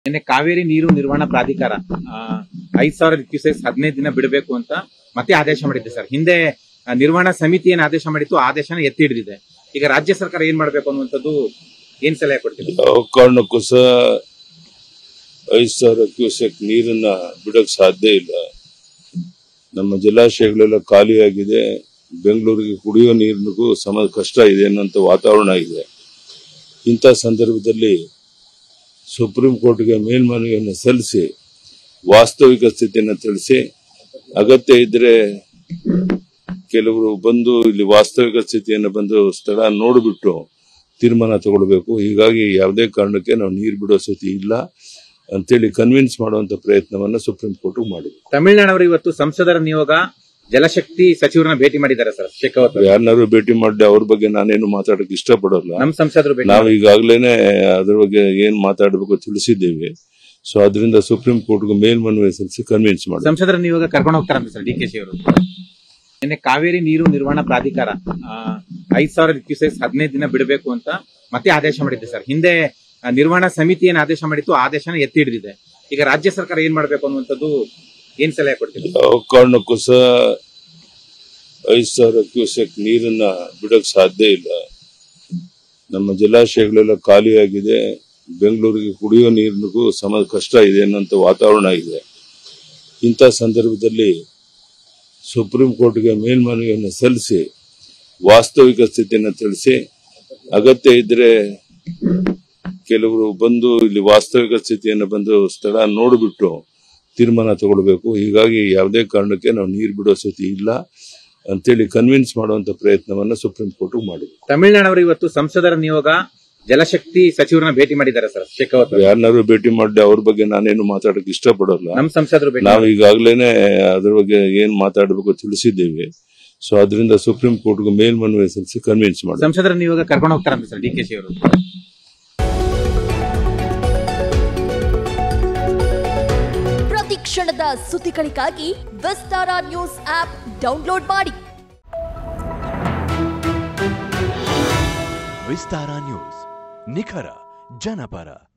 ನಿನ್ನೆ ಕಾವೇರಿ ನೀರು ನಿರ್ವಹಣಾ ಪ್ರಾಧಿಕಾರ ಆ, ಐದ್ ಸಾವಿರ ಕ್ಯೂಸೆಕ್ಸ್ ಹದಿನೈದು ದಿನ ಬಿಡಬೇಕು ಅಂತ ಮತ್ತೆ ಆದೇಶ ಮಾಡಿದೆ ಸರ್ ಹಿಂದೆ ಆ, ನಿರ್ವಹಣಾ ಸಮಿತಿ ಏನ್ ಆದೇಶ ಮಾಡಿತ್ತು ಆ ಆದೇಶನ ಎತ್ತಿ ಹಿಡಿದಿದೆ ಈಗ ರಾಜ್ಯ ಸರ್ಕಾರ ಏನ್ ಮಾಡ್ಬೇಕು ಅನ್ನುವಂಥದ್ದು ಏನ್ ಸಲಹೆ ಕೊಡ್ತೀವಿ ಯಾವ ಕಾರಣಕ್ಕೂ ಸಹ ಐದು ಸಾವಿರ ಕ್ಯೂಸೆಕ್ ನೀರನ್ನ ಬಿಡಕ್ ಸಾಧ್ಯ ಇಲ್ಲ ನಮ್ಮ ಜಲಾಶಯಗಳೆಲ್ಲ ಖಾಲಿಯಾಗಿದೆ ಬೆಂಗಳೂರಿಗೆ ಕುಡಿಯೋ ನೀರಿಗೂ ಸಮ ಕಷ್ಟ ಇದೆ ಅನ್ನೋಂಥ ವಾತಾವರಣ ಇದೆ ಇಂಥ ಸಂದರ್ಭದಲ್ಲಿ ಸುಪ್ರೀಂ ಕೋರ್ಟ್ಗೆ ಮೇಲ್ಮನವಿಯನ್ನು ಸಲ್ಲಿಸಿ ವಾಸ್ತವಿಕ ಸ್ಥಿತಿಯನ್ನು ತಿಳಿಸಿ ಅಗತ್ಯ ಇದ್ರೆ ಕೆಲವರು ಬಂದು ಇಲ್ಲಿ ವಾಸ್ತವಿಕ ಸ್ಥಿತಿಯನ್ನು ಬಂದು ಸ್ಥಳ ನೋಡಿಬಿಟ್ಟು ತೀರ್ಮಾನ ತಗೊಳ್ಬೇಕು ಹೀಗಾಗಿ ಯಾವುದೇ ಕಾರಣಕ್ಕೆ ನಾವು ನೀರು ಬಿಡೋ ಸ್ಥಿತಿ ಇಲ್ಲ ಅಂತೇಳಿ ಕನ್ವಿನ್ಸ್ ಮಾಡುವಂತ ಪ್ರಯತ್ನವನ್ನ ಸುಪ್ರೀಂ ಕೋರ್ಟ್ ಮಾಡಿದ್ವಿ ತಮಿಳುನಾಡವರು ಇವತ್ತು ಸಂಸದರ ನಿಯೋಗ ಜಲಶಕ್ತಿ ಸಚಿವರನ್ನ ಭೇಟಿ ಮಾಡಿದ್ದಾರೆ ಸರ್ ಶೇಖಾವತ್ ಅವರು. ಯಾರನ್ನಾರು ಭೇಟಿ ಮಾಡಿ ಅವ್ರ ಬಗ್ಗೆ ನಾನೇನು ಮಾತಾಡಕ್ ಇಷ್ಟಪಡೋಲ್ಲ ನಮ್ ಸಂಸದರು ಭೇಟಿ ನಾವು ಈಗಾಗಲೇ ಅದ್ರ ಬಗ್ಗೆ ಏನ್ ಮಾತಾಡಬೇಕು ತಿಳಿಸಿದ್ದೇವೆ ಸೊ ಅದರಿಂದ ಸುಪ್ರೀಂ ಕೋರ್ಟ್ಗೆ ಮೇಲ್ಮನವಿ ಸಲ್ಲಿಸಿ ಕನ್ವಿನ್ಸ್ ಮಾಡಿ ಸಂಸದರ ನಿಯೋಗ ಕರ್ಕೊಂಡು ಹೋಗ್ತಾರಂತೆ ಸರ್ ಡಿ ಕೆ ಶಿ ಅವರು ನಿನ್ನೆ ಕಾವೇರಿ ನೀರು ನಿರ್ವಹಣಾ ಪ್ರಾಧಿಕಾರ ಆ, ಐದ್ ಸಾವಿರ ಕ್ಯೂಸೆಕ್ಸ್ ಹದಿನೈದು ದಿನ ಬಿಡಬೇಕು ಅಂತ ಮತ್ತೆ ಆದೇಶ ಮಾಡಿದೆ ಸರ್ ಹಿಂದೆ ಆ, ನಿರ್ವಹಣಾ ಸಮಿತಿ ಏನ್ ಆದೇಶ ಮಾಡಿತ್ತು ಆ ಆದೇಶನ ಎತ್ತಿ ಹಿಡಿದಿದೆ ಈಗ ರಾಜ್ಯ ಸರ್ಕಾರ ಏನ್ ಮಾಡ್ಬೇಕು ಅನ್ನುವಂಥದ್ದು ಏನ್ ಸಲಹೆ ಕೊಡ್ತೀವಿ ಯಾವ ಕಾರಣಕ್ಕೂ ಸಹ ಐದು ಸಾವಿರ ಕ್ಯೂಸೆಕ್ ನೀರನ್ನ ಬಿಡಕ್ ಸಾಧ್ಯ ಇಲ್ಲ ನಮ್ಮ ಜಲಾಶಯಗಳೆಲ್ಲ ಖಾಲಿಯಾಗಿದೆ ಬೆಂಗಳೂರಿಗೆ ಕುಡಿಯೋ ನೀರಿಗೂ ಸಮ ಕಷ್ಟ ಇದೆ ಅನ್ನೋಂಥ ವಾತಾವರಣ ಇದೆ ಇಂಥ ಸಂದರ್ಭದಲ್ಲಿ ಸುಪ್ರೀಂ ಕೋರ್ಟ್ಗೆ ಮೇಲ್ಮನವಿಯನ್ನು ಸಲ್ಲಿಸಿ ವಾಸ್ತವಿಕ ಸ್ಥಿತಿಯನ್ನು ತಿಳಿಸಿ ಅಗತ್ಯ ಇದ್ರೆ ಕೆಲವರು ಬಂದು ಇಲ್ಲಿ ವಾಸ್ತವಿಕ ಸ್ಥಿತಿಯನ್ನು ಬಂದು ಸ್ಥಳ ನೋಡಿಬಿಟ್ಟು ತೀರ್ಮಾನ ತಗೊಳ್ಬೇಕು ಹೀಗಾಗಿ ಯಾವುದೇ ಕಾರಣಕ್ಕೆ ನಾವು ನೀರು ಬಿಡೋ ಸ್ಥಿತಿ ಇಲ್ಲ ಅಂತೇಳಿ ಕನ್ವಿನ್ಸ್ ಮಾಡುವಂತ ಪ್ರಯತ್ನವನ್ನ ಸುಪ್ರೀಂ ಕೋರ್ಟ್ ಮಾಡಿದ್ವಿ ತಮಿಳುನಾಡವರು ಇವತ್ತು ಸಂಸದರ ನಿಯೋಗ ಜಲಶಕ್ತಿ ಸಚಿವರನ್ನ ಭೇಟಿ ಮಾಡಿದ್ದಾರೆ ಸರ್ ಶೇಖಾವತ್ ಅವರು. ಯಾರನ್ನಾರು ಭೇಟಿ ಮಾಡಿ ಅವ್ರ ಬಗ್ಗೆ ನಾನೇನು ಮಾತಾಡಕ್ ಇಷ್ಟಪಡೋಲ್ಲ ನಮ್ ಸಂಸದರು ಭೇಟಿ ನಾವು ಈಗಾಗಲೇ ಅದ್ರ ಬಗ್ಗೆ ಏನ್ ಮಾತಾಡಬೇಕು ತಿಳಿಸಿದ್ದೇವೆ ಸೊ ಅದರಿಂದ ಸುಪ್ರೀಂ ಕೋರ್ಟ್ಗೆ ಮೇಲ್ಮನವಿ ಸಲ್ಲಿಸಿ ಕನ್ವಿನ್ಸ್ ಮಾಡಿ ಸಂಸದರ ನಿಯೋಗ ಕರ್ಕೊಂಡು ಹೋಗ್ತಾರಂತೆ ಸರ್ ಡಿ ಕೆ ಶಿ ಅವರು ಪ್ರತಿ ಕ್ಷಣದ ಸುದ್ದಿಗಳಿಗಾಗಿ ವಿಸ್ತಾರ ನ್ಯೂಸ್ ಆಪ್ ಡೌನ್ಲೋಡ್ ಮಾಡಿ ವಿಸ್ತಾರ ನ್ಯೂಸ್ ನಿಖರ ಜನಪರ